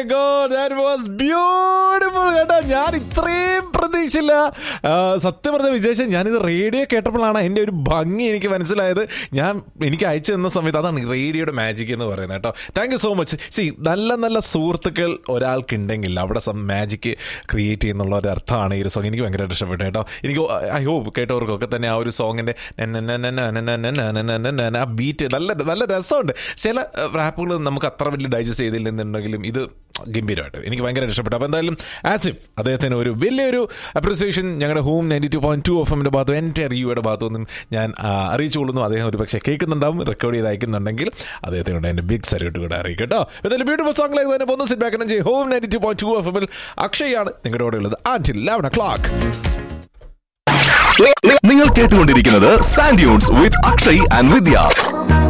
God that was beautiful കേട്ടോ ഞാൻ ഇത്രയും പ്രതീക്ഷയില്ല ആ, സത്യം പറഞ്ഞ വിജേഷൻ ഞാനിത് റേഡിയോ കേട്ടപ്പോഴാണ് എൻ്റെ ഒരു ഭംഗി എനിക്ക് മനസ്സിലായത് ഞാൻ എനിക്ക് അയച്ചു തന്ന സമയത്ത് അതാണ് ഈ റേഡിയോയുടെ മാജിക് എന്ന് പറയുന്നത് കേട്ടോ താങ്ക് യു സോ മച്ച് സി നല്ല നല്ല സുഹൃത്തുക്കൾ ഒരാൾക്കുണ്ടെങ്കിൽ അവിടെ സം മാജിക് ക്രിയേറ്റ് ചെയ്യുന്നുള്ള ഒരു അർത്ഥമാണ് ഈ ഒരു സോങ് എനിക്ക് ഭയങ്കരമായിട്ട് ഇഷ്ടപ്പെട്ടു കേട്ടോ എനിക്ക് ഐ ഹോപ്പ് കേട്ടവർക്കൊക്കെ തന്നെ ആ ഒരു സോങ്ങിൻ്റെ ആ ബീറ്റ് നല്ല നല്ല രസമുണ്ട് ചില റാപ്പുകൾ നമുക്ക് അത്ര വലിയ ഡൈജസ്റ്റ് ചെയ്തില്ലെന്നുണ്ടെങ്കിലും ഇത് ഗംഭീരമായിട്ട് എനിക്ക് ഭയങ്കരമായിട്ട് ഇഷ്ടപ്പെട്ടു അപ്പോൾ എന്തായാലും ആസിഫ് അദ്ദേഹത്തിന് ഒരു വലിയൊരു അപ്രിസിയേഷൻ ഞങ്ങളുടെ home ninety two point two F എമ്മിൻ്റെ ഭാഗത്തും എൻ്റെ റിവ്യൂയുടെ ഭാഗത്തു നിന്നും ഞാൻ ആ, അറിയിച്ചുകൊള്ളുന്നു അദ്ദേഹം ഒരു പക്ഷേ കേൾക്കുന്നുണ്ടാവും റെക്കോർഡ് ചെയ്ത് അയക്കുന്നുണ്ടെങ്കിൽ അദ്ദേഹത്തിനോട് എൻ്റെ ബിഗ് സല്യൂട്ട് കൂടെ അറിയിക്കും കേട്ടോ എന്തായാലും ബ്യൂട്ടിഫുൾ സോങ് ലൈക്ക് തന്നെ പോകുന്ന സിറ്റ് ബാക്ക് ചെയ്യും home ninety two point two F എമ്മിൽ അക്ഷയാണ് നിങ്ങളുടെ കൂടെ ഉള്ളത് ആൻറ്റിൽ ലെവൻ ഒ ക്ലോക്ക് നിങ്ങൾ കേട്ടുകൊണ്ടിരിക്കുന്നത് Sandunes with Akshay and Vidya